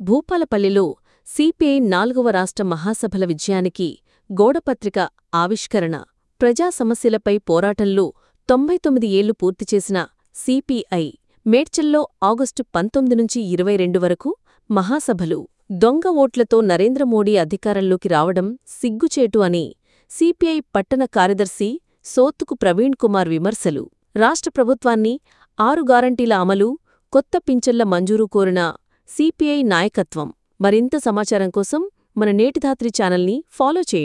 భూపాలపల్లిలో CPI నాలుగవ రాష్ట్ర మహాసభల విజయానికి గోడపత్రిక ఆవిష్కరణ ప్రజా సమస్యలపై పోరాటంలో తొంభై తొమ్మిది ఏళ్లు పూర్తి చేసిన సిపిఐ మేడ్చల్లో ఆగస్టు పంతొమ్మిది నుంచి ఇరవై రెండు వరకు మహాసభలు దొంగ ఓట్లతో నరేంద్రమోడీ అధికారంలోకి రావడం సిగ్గుచేటు అని సిపిఐ పట్టణ కార్యదర్శి సోత్తుకు ప్రవీణ్ కుమార్ విమర్శలు రాష్ట్ర ప్రభుత్వాన్ని ఆరు గ్యారంటీల అమలు కొత్త పింఛన్ల మంజూరు కోరిన సిపిఐ నాయకత్వం మరింత సమాచారం కోసం మన నేటిధాత్రి ఛానల్ని ఫాలో చేయండి